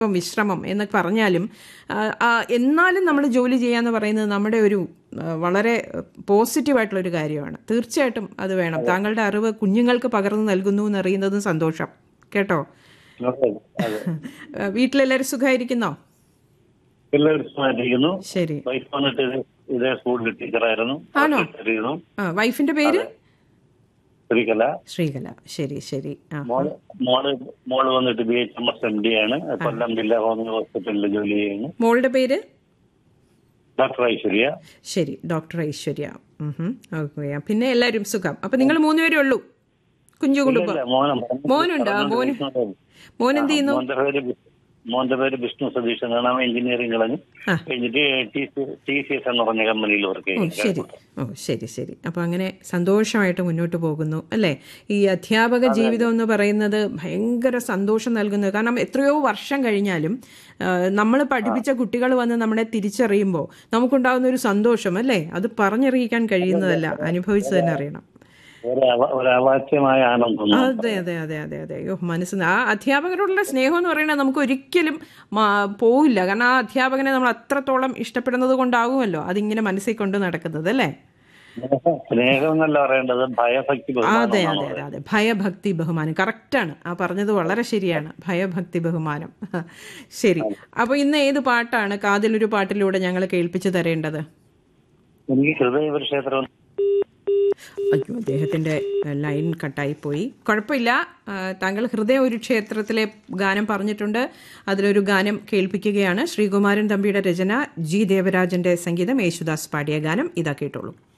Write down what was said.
വിശ്രമം എന്നൊക്കെ പറഞ്ഞാലും ആ, ആ, എന്നാലും നമ്മൾ ജോലി ചെയ്യാന്ന് പറയുന്നത് നമ്മുടെ ഒരു ആ, വളരെ പോസിറ്റീവായിട്ടുള്ള ഒരു കാര്യമാണ് തീർച്ചയായിട്ടും അത് വേണം താങ്കളുടെ അറിവ് കുഞ്ഞുങ്ങൾക്ക് പകർന്നു നൽകുന്നു എന്നറിയുന്നതും സന്തോഷം കേട്ടോ അതെ അതെ ആ, വീട്ടിലെല്ലാവരും സുഖമായിരിക്കുന്നോ എല്ലാവരും സുഖമായിട്ടിരിക്കുന്നു ശരി വൈഫ് വന്നിട്ട് ഇത് ഇതേ സ്കൂളിൽ ടീച്ചറായിരുന്നു ആണോ? ടീച്ചറായിരുന്നു ആ വൈഫിന്റെ പേര് ശ്രീകല ശ്രീകല ശരി ശരി ആ മോള് മോള് മോള് വന്നിട്ട് B H M S M D ആണ് കൊല്ലം ജില്ലാ ഹോമിയോ ഹോസ്പിറ്റലിൽ ജോലി ചെയ്യുന്നു മോളുടെ പേര് ഡോക്ടർ ഐശ്വര്യ ശരി ഡോക്ടർ ഐശ്വര്യ ഉം ഹും. ഓക്കെ പിന്നെ എല്ലാവരും സുഖം അപ്പൊ നിങ്ങൾ മൂന്നുപേരേ ഉള്ളൂ കുഞ്ഞു കുടുംബം ഇല്ല, മോനെ മോനുണ്ട്, ആ, മോന്. മോൻ എന്ത് ചെയ്യുന്നു മോന്റെ പേര് ബി- മോന്റെ പേര് വിഷ്ണു സതീഷ് എന്നാണ് അവൻ എഞ്ചിനീയറിംഗ് കളഞ്ഞു ആ. കഴിഞ്ഞിട്ട് ടി സി എസ് എന്ന് പറഞ്ഞ കമ്പനിയിൽ വർക്ക് ഓ ശരി ചെയ്യുന്നു ഓ ശരി ശരി അപ്പോൾ അങ്ങനെ സന്തോഷമായിട്ട് മുന്നോട്ട് പോകുന്നു അല്ലേ ഈ അധ്യാപക ജീവിതം എന്ന് പറയുന്നത് ഭയങ്കര സന്തോഷം നൽകുന്നത് കാരണം എത്രയോ വർഷം കഴിഞ്ഞാലും നമ്മൾ പഠിപ്പിച്ച കുട്ടികൾ വന്ന് നമ്മളെ തിരിച്ചറിയുമ്പോൾ നമുക്കുണ്ടാകുന്ന ഒരു സന്തോഷം അല്ലേ അത് പറഞ്ഞറിയിക്കാൻ കഴിയുന്നതല്ല അനുഭവിച്ചു തന്നെ അറിയണം ഒരു അവ- ഒരു അവാച്യമായ ആനന്ദം അതെ അതെ അതെ അതെ അതെ അയ്യോ മനസ്സിന് ആ അധ്യാപകരോടുള്ള സ്നേഹം എന്ന് പറയുന്നത് നമുക്ക് ഒരിക്കലും മാ- പോവില്ല കാരണം ആ അധ്യാപകനെ നമ്മൾ അത്രത്തോളം ഇഷ്ടപ്പെടുന്നത് കൊണ്ടാകുമല്ലോ അതിങ്ങനെ മനസ്സിൽ കൊണ്ട് നടക്കുന്നത് അല്ലേ സ്നേഹം എന്നല്ല പറയേണ്ടത് ഭയഭക്തി ബഹുമാനം അതെ എന്നാണ് അതെ അതെ അതെ ഭയഭക്തി ബഹുമാനം കറക്റ്റാണ് ആ പറഞ്ഞത് വളരെ ശരിയാണ് ഭയഭക്തി ബഹുമാനം ശരി അപ്പോൾ ഇന്ന് ഏത് പാട്ടാണ് കാതിലൊരു പാട്ടിലൂടെ ഞങ്ങൾ കേൾപ്പിച്ചു തരേണ്ടത് എനിക്ക് ഹൃദയ ക്ഷേത്രം അയ്യോ അദ്ദേഹത്തിൻ്റെ ലൈൻ കട്ടായി പോയി കുഴപ്പമില്ല ആ, താങ്കൾ ഹൃദയ ഒരു ക്ഷേത്രത്തിലെ ഗാനം പറഞ്ഞിട്ടുണ്ട് അതിലൊരു ഗാനം കേൾപ്പിക്കുകയാണ് ശ്രീകുമാരൻ തമ്പിയുടെ രചന ജി ദേവരാജന്റെ സംഗീതം യേശുദാസ് പാടിയ ഗാനം ഇതാ കേട്ടോളൂ